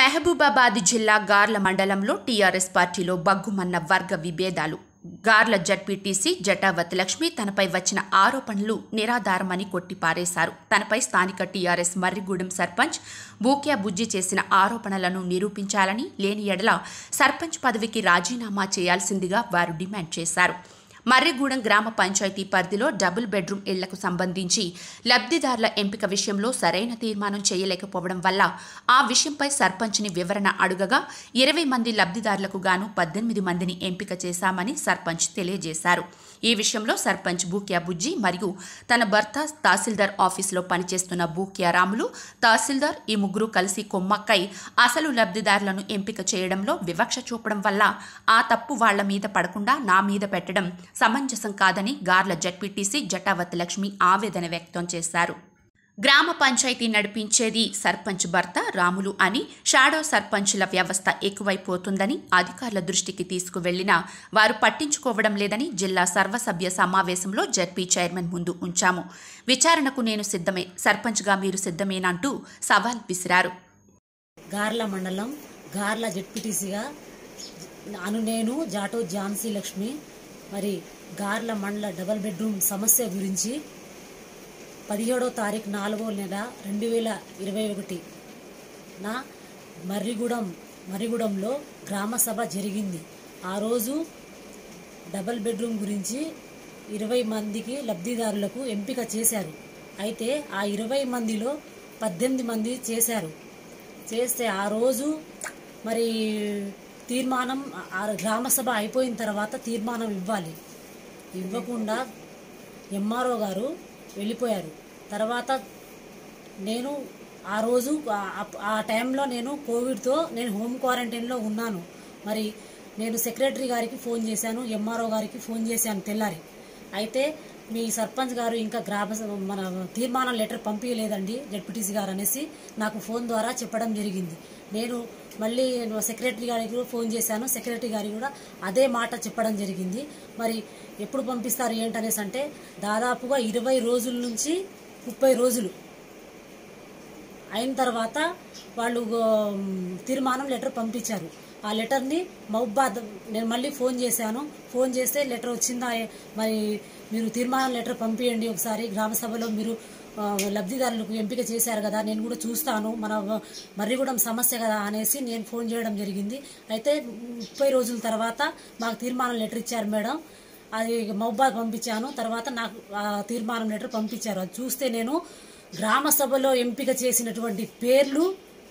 మహబూబాబాద్ జిల్లా గార్ల మండలంలో టీఆర్ఎస్ పార్టీలో బగ్గుమన్న వర్గ విభేదాలు గార్ల జడ్పీటీసీ జటావత్ లక్ష్మి తనపై వచ్చిన ఆరోపణలు నిరాధారమని కొట్టిపారేశారు తనపై స్థానిక టీఆర్ఎస్ మర్రిగూడెం సర్పంచ్ బూక్యా బుజ్జి చేసిన ఆరోపణలను నిరూపించాలని లేని ఎడల సర్పంచ్ పదవికి రాజీనామా చేయాల్సిందిగా వారు డిమాండ్ చేశారు మర్రిగూడెం గ్రామ పంచాయతీ పరిధిలో డబుల్ బెడ్రూమ్ ఇళ్లకు సంబంధించి లబ్ధిదారుల ఎంపిక విషయంలో సరైన తీర్మానం చేయలేకపోవడం వల్ల ఆ విషయంపై సర్పంచ్ని వివరణ అడుగగా ఇరవై మంది లబ్ధిదారులకు గాను పద్దెనిమిది మందిని ఎంపిక చేశామని సర్పంచ్ తెలియజేశారు ఈ విషయంలో సర్పంచ్ బూక్యా బుజ్జి మరియు తన భర్త తహసీల్దార్ ఆఫీసులో పనిచేస్తున్న బూక్యా రాములు తహసీల్దార్ ఈ ముగ్గురు కలిసి కొమ్మక్కై అసలు లబ్ధిదారులను ఎంపిక చేయడంలో వివక్ష చూపడం వల్ల ఆ తప్పు వాళ్ల మీద పడకుండా నా మీద పెట్టడం సమంజసం కాదని గార్ల జడ్పీటీసీ జటావత్ లక్ష్మి ఆవేదన వ్యక్తం చేశారు గ్రామ పంచాయతీ నడిపించేది సర్పంచ్ భర్త రాములు అని షాడో సర్పంచుల వ్యవస్థ ఎక్కువైపోతుందని అధికారుల దృష్టికి తీసుకువెళ్లినా వారు పట్టించుకోవడం లేదని జిల్లా సర్వసభ్య సమావేశంలో జడ్పీ చైర్మన్ ముందు ఉంచాము విచారణకు నేను సిద్ధమే సర్పంచ్గా మీరు సిద్ధమేనంటూ సవాల్ విసిరారు గార్ల మండలం గార్ల జెడ్పీటీసీగా అను నేను జాటో ఝాన్సీ లక్ష్మి మరి గార్ల మండల డబల్ బెడ్రూమ్ సమస్య గురించి పదిహేడో తారీఖు నాలుగో నెల రెండు వేల ఇరవై ఒకటి నా మర్రిగూడెం మర్రిగూడెంలో గ్రామ సభ జరిగింది ఆ రోజు డబల్ బెడ్రూమ్ గురించి ఇరవై మందికి లబ్ధిదారులకు ఎంపిక చేశారు అయితే ఆ ఇరవై మందిలో పద్దెనిమిది మంది చేశారు చేస్తే ఆ రోజు మరి తీర్మానం ఆ గ్రామ సభ అయిపోయిన తర్వాత తీర్మానం ఇవ్వాలి ఇవ్వకుండా ఎంఆర్ఓ గారు వెళ్ళిపోయారు తర్వాత నేను ఆ రోజు ఆ- ఆ టైంలో నేను కోవిడ్తో నేను హోమ్ క్వారంటైన్లో ఉన్నాను మరి నేను సెక్రటరీ గారికి ఫోన్ చేశాను ఎంఆర్ఓ గారికి ఫోన్ చేశాను తెల్లారి అయితే మీ సర్పంచ్ గారు ఇంకా గ్రామ సభ- మన తీర్మానం లెటర్ పంపించలేదండి జడ్పీటీసీ గారు అనేసి నాకు ఫోన్ ద్వారా చెప్పడం జరిగింది నేను మళ్ళీ సెక్రటరీ గారికి కూడా ఫోన్ చేశాను సెక్రటరీ గారికి కూడా అదే మాట చెప్పడం జరిగింది మరి ఎప్పుడు పంపిస్తారు ఏంటనేసి అంటే దాదాపుగా ఇరవై రోజుల నుంచి ముప్పై రోజులు అయిన తర్వాత వాళ్ళు ఉమ్, తీర్మానం లెటర్ పంపించారు ఆ లెటర్ని మహబాద్ నేను మళ్ళీ ఫోన్ చేశాను ఫోన్ చేస్తే లెటర్ వచ్చిందా మరి మీరు తీర్మానం లెటర్ పంపించండి ఒకసారి గ్రామ సభలో మీరు ఆ, లబ్ధిదారులకు ఎంపిక చేశారు కదా నేను కూడా చూస్తాను మన మర్రిగూడెం సమస్య కదా అనేసి నేను ఫోన్ చేయడం జరిగింది అయితే ముప్పై రోజుల తర్వాత మాకు తీర్మానం లెటర్ ఇచ్చారు మేడం అది మహబాద్ పంపించాను తర్వాత నాకు ఆ తీర్మానం లెటర్ పంపించారు అది చూస్తే నేను గ్రామ సభలో ఎంపిక చేసినటువంటి పేర్లు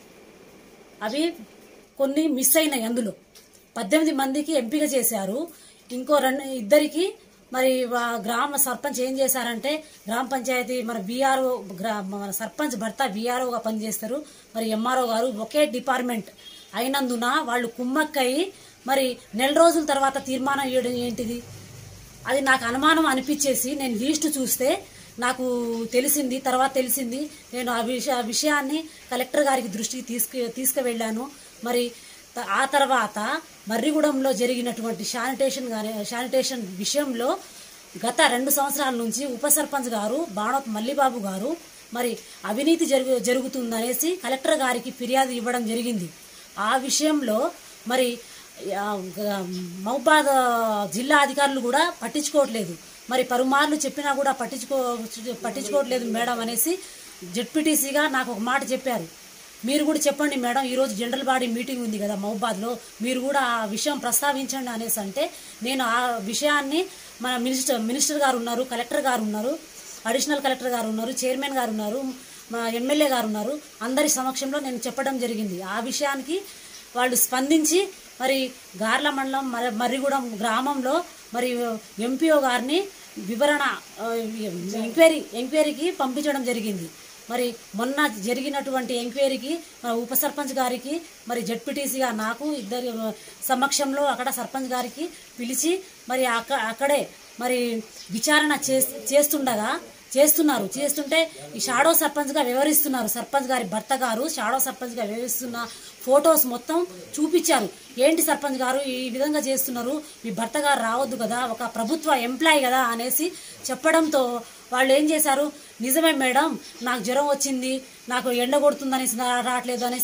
అవి కొన్ని మిస్ అయినాయి అందులో పద్దెనిమిది మందికి ఎంపిక చేశారు ఇంకో రెండు ఇద్దరికి మరి వా- గ్రామ సర్పంచ్ ఏం చేశారంటే గ్రామ పంచాయతీ మన బీఆర్ఓ మన సర్పంచ్ భర్త బీఆర్ఓగా పనిచేస్తారు మరి ఎంఆర్ఓ గారు ఒకే డిపార్ట్మెంట్ అయినందున వాళ్ళు కుమ్మక్కయి మరి నెల రోజుల తర్వాత తీర్మానం ఇవ్వడం ఏంటిది అది నాకు అనుమానం అనిపించేసి నేను లీస్ట్ చూస్తే నాకు తెలిసింది తర్వాత తెలిసింది నేను ఆ విషయ ఆ విషయాన్ని కలెక్టర్ గారికి దృష్టికి తీసుకు తీసుకువెళ్ళాను మరి త- ఆ తర్వాత మర్రిగూడెంలో జరిగినటువంటి శానిటేషన్ గాని శానిటేషన్ విషయంలో గత రెండు సంవత్సరాల నుంచి ఉప సర్పంచ్ గారు బాణోత్ మల్లిబాబు గారు మరి అవినీతి జరుగు జరుగుతుందనేసి కలెక్టర్ గారికి ఫిర్యాదు ఇవ్వడం జరిగింది ఆ విషయంలో మరి ఆ, గ- మహబాద్ జిల్లా అధికారులు కూడా పట్టించుకోవట్లేదు మరి పరుమార్లు చెప్పినా కూడా పట్టించుకో పట్టించుకోవట్లేదు మేడం అనేసి జెడ్పీటీసీగా నాకు ఒక మాట చెప్పారు మీరు కూడా చెప్పండి మేడం ఈరోజు జనరల్ బాడీ మీటింగ్ ఉంది కదా మహబాద్లో మీరు కూడా ఆ విషయం ప్రస్తావించండి అనేసి అంటే నేను ఆ విషయాన్ని మన మినిస్టర్ మినిస్టర్ గారు ఉన్నారు కలెక్టర్ గారు ఉన్నారు అడిషనల్ కలెక్టర్ గారు ఉన్నారు చైర్మన్ గారు ఉన్నారు మా ఎమ్మెల్యే గారు ఉన్నారు అందరి సమక్షంలో నేను చెప్పడం జరిగింది ఆ విషయానికి వాళ్ళు స్పందించి మరి గార్ల మండలం మరి మర్రిగూడెం గ్రామంలో మరి ఎంపీఓ గారిని వివరణ ఆ, ఎంక్వైరీ ఎంక్వైరీకి పంపించడం జరిగింది మరి మొన్న జరిగినటువంటి ఎంక్వైరీకి మన ఉప సర్పంచ్ గారికి మరి జడ్పీటీసీగా నాకు ఇద్దరి సమక్షంలో అక్కడ సర్పంచ్ గారికి పిలిచి మరి అక్క అక్కడే మరి విచారణ చేస్- చేస్తుండగా చేస్తున్నారు చేస్తుంటే ఈ షాడో సర్పంచ్గా వ్యవహరిస్తున్నారు సర్పంచ్ గారి భర్త గారు షాడో సర్పంచ్గా వ్యవహరిస్తున్న ఫొటోస్ మొత్తం చూపించారు ఏంటి సర్పంచ్ గారు ఈ విధంగా చేస్తున్నారు మీ భర్త గారు రావద్దు కదా ఒక ప్రభుత్వ ఎంప్లాయ్ కదా అనేసి చెప్పడంతో వాళ్ళు ఏం చేశారు నిజమే మేడం నాకు జ్వరం వచ్చింది నాకు ఎండ కొడుతుందనేసి రా- రావట్లేదు అనేసి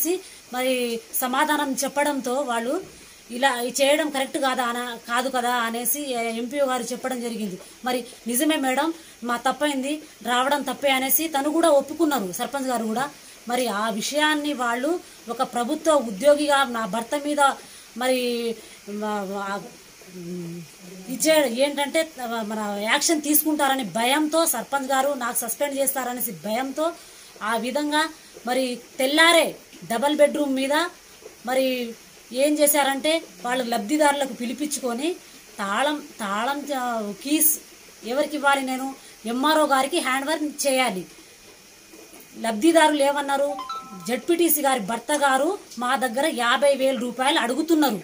మరి సమాధానం చెప్పడంతో వాళ్ళు ఇలా ఇది చేయడం కరెక్ట్ కాదా అన కాదు కదా అనేసి ఎంపీఓ గారు చెప్పడం జరిగింది మరి నిజమే మేడం మా తప్పైంది రావడం తప్పే అనేసి తను కూడా ఒప్పుకున్నారు సర్పంచ్ గారు కూడా మరి ఆ విషయాన్ని వాళ్ళు ఒక ప్రభుత్వ ఉద్యోగిగా నా భర్త మీద మరి మా- మా- ఇచ్చే ఏంటంటే మన యాక్షన్ తీసుకుంటారని భయంతో సర్పంచ్ గారు నాకు సస్పెండ్ చేస్తారనేసి భయంతో ఆ విధంగా మరి తెల్లారే డబల్ బెడ్రూమ్ మీద మరి ఏం చేశారంటే వాళ్ళ లబ్ధిదారులకు పిలిపించుకొని తాళం తాళం చ- కీస్ ఎవరికి ఇవ్వాలి నేను ఎంఆర్ఓ గారికి హ్యాండ్ ఓవర్ చేయాలి లబ్ధిదారులు ఏమన్నారు జడ్పీటీసీ గారి భర్త గారు మా దగ్గర యాభై వేల రూపాయలు అడుగుతున్నారు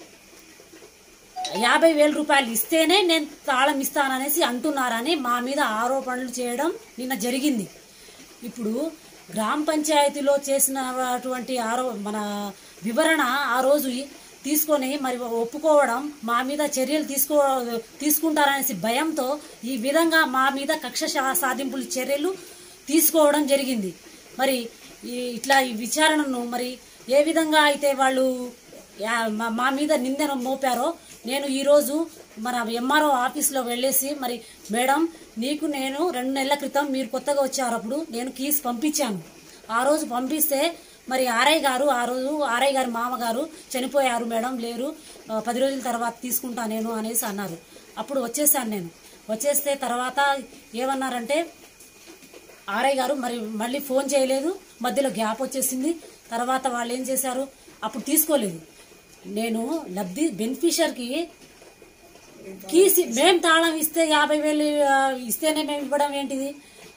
యాభై వేల రూపాయలు ఇస్తేనే నేను తాళం ఇస్తాననేసి అంటున్నారని మా మీద ఆరోపణలు చేయడం నిన్న జరిగింది ఇప్పుడు గ్రామ పంచాయతీలో చేసినటువంటి ఆరో మన వివరణ ఆ రోజు తీసుకొని మరి ఒప్పుకోవడం మా మీద చర్యలు తీసుకో తీసుకుంటారనేసి భయంతో ఈ విధంగా మా మీద కక్ష సా- సాధింపుల చర్యలు తీసుకోవడం జరిగింది మరి ఈ ఇట్లా ఈ విచారణను మరి ఏ విధంగా అయితే వాళ్ళు యా- మా- మా మీద నిందను మోపారో నేను ఈరోజు మన ఎంఆర్ఓ ఆఫీస్లో వెళ్ళేసి మరి మేడం నీకు నేను రెండు నెలల క్రితం మీరు కొత్తగా వచ్చారు అప్పుడు నేను కీస్ పంపించాను ఆ రోజు పంపిస్తే మరి ఆర్ఐ గారు ఆ రోజు ఆర్ఐ గారి మామగారు చనిపోయారు మేడం లేరు ఆ, పది రోజుల తర్వాత తీసుకుంటా నేను అనేసి అన్నారు అప్పుడు వచ్చేసాను నేను వచ్చేస్తే తర్వాత ఏమన్నారంటే ఆర్ఐ గారు మరి మళ్ళీ ఫోన్ చేయలేదు మధ్యలో గ్యాప్ వచ్చేసింది తర్వాత వాళ్ళు ఏం చేశారు అప్పుడు తీసుకోలేదు నేను లబ్ధి బెనిఫిషియర్కి కీసి మేం తాళం ఇస్తే యాభై వేలు ఆ, ఇస్తేనే మేము ఇవ్వడం ఏంటిది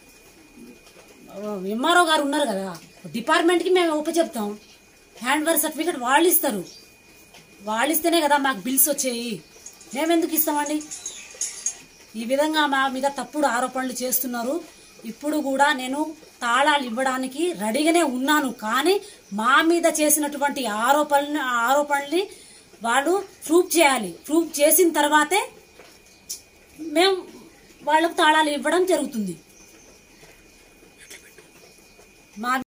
ఎంఆర్ఓ గారు ఉన్నారు కదా డిపార్ట్మెంట్కి మేము ఉపచెప్తాం హ్యాండ్ వర్క్ సర్టిఫికేట్ వాళ్ళు ఇస్తారు వాళ్ళు ఇస్తేనే కదా మాకు బిల్స్ వచ్చాయి మేమెందుకు ఇస్తామండి ఈ విధంగా మా మీద తప్పుడు ఆరోపణలు చేస్తున్నారు ఇప్పుడు కూడా నేను తాళాలు ఇవ్వడానికి రెడీగానే ఉన్నాను కానీ మా మీద చేసినటువంటి ఆరోపణలు ఆరోపణల్ని వాళ్ళు ప్రూఫ్ చేయాలి ప్రూఫ్ చేసిన తర్వాతే మేము వాళ్ళకు తాళాలు ఇవ్వడం జరుగుతుంది మా